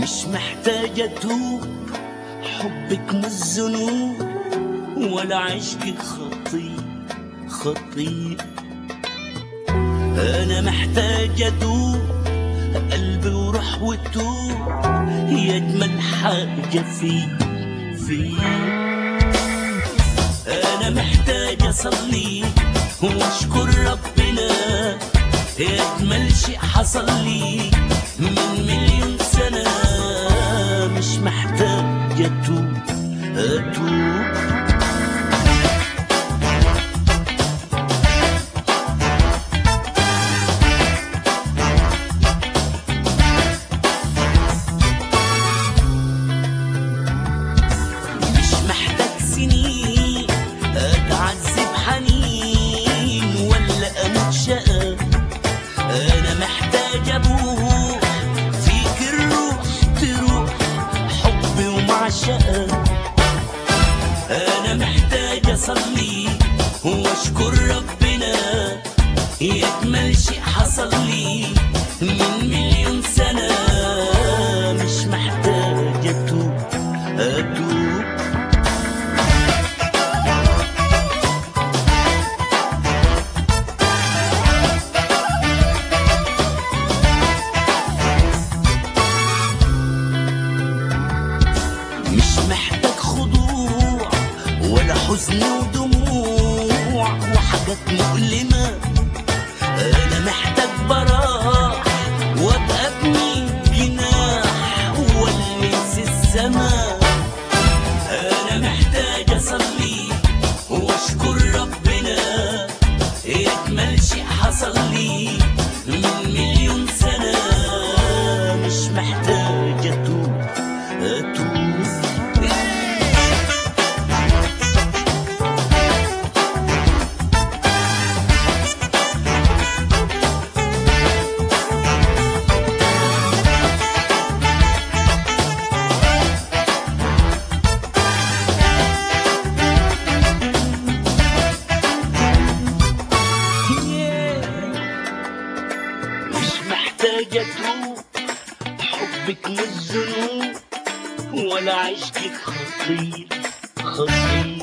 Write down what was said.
مش محتاجة توب حبك مش ذنوب ولا عشقك خطير خطير أنا محتاج أدوب قلبي وروح وتوب هي أجمل حاجة في في أنا محتاج أصلي وأشكر ربنا هي أجمل شيء حصل لي من مليون سنة مش محتاج أتوب أتوب مش محتاج سنين اتعذب حنين ولا اموت شقى انا محتاج ابوح فيك الروح تروح حبي ومعشقة انا محتاج اصلي واشكر ربنا يكمل شيء حصل لي من مليون سنة مش محتاج اتوب اتوب مش محتاج خضوع ولا حزن ودموع وحاجات مؤلمة أنا محتاج براح وأبقى ابني جناح والمس السما أنا محتاج أصلي وأشكر ربنا يكمل شيء حصل لي من مليون سنة مش محتاج أتوب أتوب مش محتاجة تروح حبك مش ذنوب ولا عشقك خطير خطير